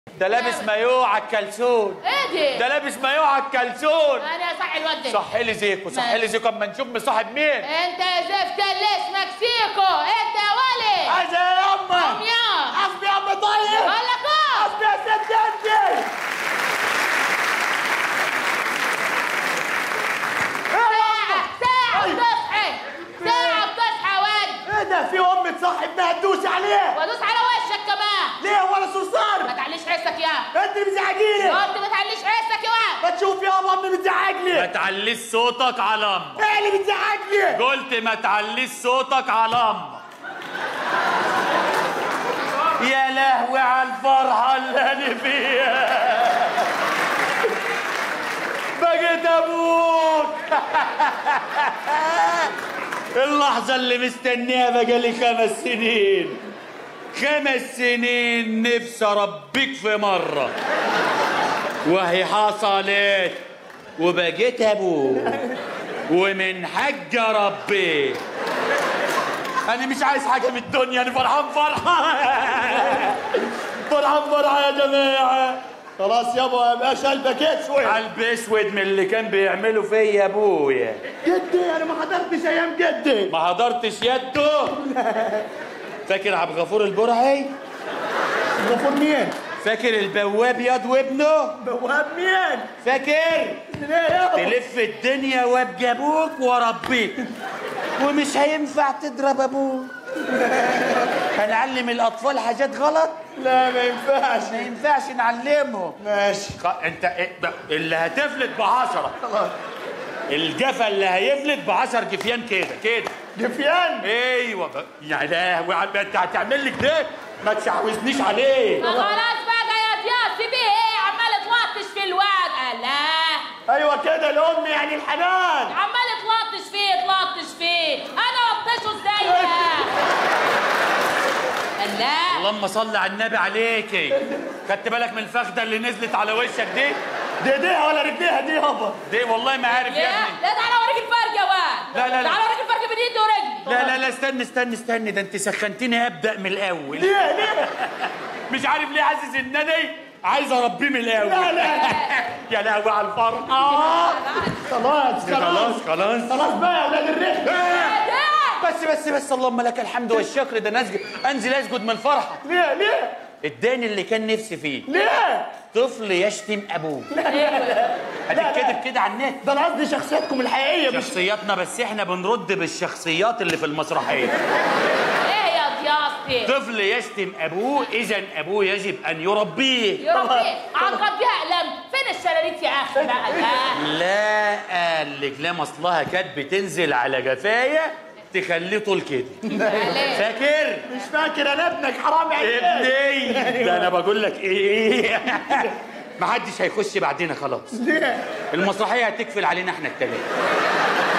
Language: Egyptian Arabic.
ده لابس مايوه على الكلسون ايه دي؟ ده لابس مايوه على الكلسون انا صح الواد ده صحي لي زيكو صحي لي زيكو اما نشوف مصاحب مين انت يا زفت اللي اسمك سيكو انت يا ولي عايز ايه يا قوم امه يا حسبي يا ام طيب بقول لك قوم حسبي يا ست انت ساعة ساعة بتصحي ساعة بتصحى يا واد ايه ده في ام تصاحب ما تدوس عليه وادوس على وشك كمان ليه ولا ما صرصار تعليش حسك يا انت اللي بتزعجيني انت ما تعليش حسك يا واد ما تشوف يا امي ما بتزعجني تعليش صوتك على امك ايه اللي بتزعجني قلت ما تعليش صوتك على امك يا لهوي على الفرحة اللي أنا فيها بقيت أبوك اللحظة اللي مستنيها بقالي خمس سنين خمس سنين نفسي أربيك في مرة وهي حصلت وبقيت أبوك ومن حج ربي انا مش عايز حاجه من الدنيا انا فرحان فرحه فرحان فرحه يا جماعه خلاص يابا ما بقاش قلبك اسود قلب اسود من اللي كان بيعمله فيا ابويا جدي انا ما حضرتش ايام جدي ما حضرتش يده فاكر عبد الغفور البرعي غفور مين فاكر البواب ياض وابنه بواب مين فاكر من ايه يابا تلف الدنيا وابقى ابوك واربيك ومش هينفع تضرب ابوك هنعلم الاطفال حاجات غلط لا ما ينفعش ما ينفعش نعلمهم ماشي خ... انت إيه ب... اللي هتفلت بعشرة خلاص الجفا اللي هيفلت بعشر جفيان كده كده جفيان ايوه ب... يا لهوي عم- انت هتعمل لي كده ما تشعوذنيش عليه ما خلاص بقى يا ضياف سيبيه ايه عمال تلطش في الواد الله ايوه كده الام يعني الحنان عمال تلطش فيه تلطش فيه انا لطشه ازاي ده الله اللهم صل على النبي عليكي خدت بالك من الفخده اللي نزلت على وشك دي دي ايديها ولا رجليها دي يابا دي والله ما عارف يا لا ابني لا تعالى اوريك الفرق يا واد لا، لا، لا. تعالى اوريك الفرق بين ايدي ورجلي لا لا لا استنى استنى استنى ده انت سخنتني ابدا من الاول ليه ليه مش عارف ليه حاسس ان انا عايز اربيه من الاول لا لا يا لهوي على الفرحه خلاص خلاص خلاص خلاص بقى يا اولاد الرحله ده بس بس بس اللهم لك الحمد والشكر ده نسجد انزل اسجد من الفرحه ليه ليه اداني اللي كان نفسي فيه ليه طفل يشتم ابوه هتتكتب كده على النت ده انا قصدي شخصيتكم الحقيقيه مش شخصياتنا بس احنا بنرد بالشخصيات اللي في المسرحيه ايه يا ضيافتي طفل يشتم ابوه اذا ابوه يجب ان يربيه يا ربي عقد بيها اقلام فين الشلاليت يا اخي بقى الله لا قال لك لا مصلها كانت بتنزل على جفايه تخليه طول كده عليه. فاكر مش فاكر انا ابنك حرام عليك ابني ده انا بقول لك ايه محدش هيخش بعدنا خلاص ليه المسرحيه هتكفل علينا احنا التلاته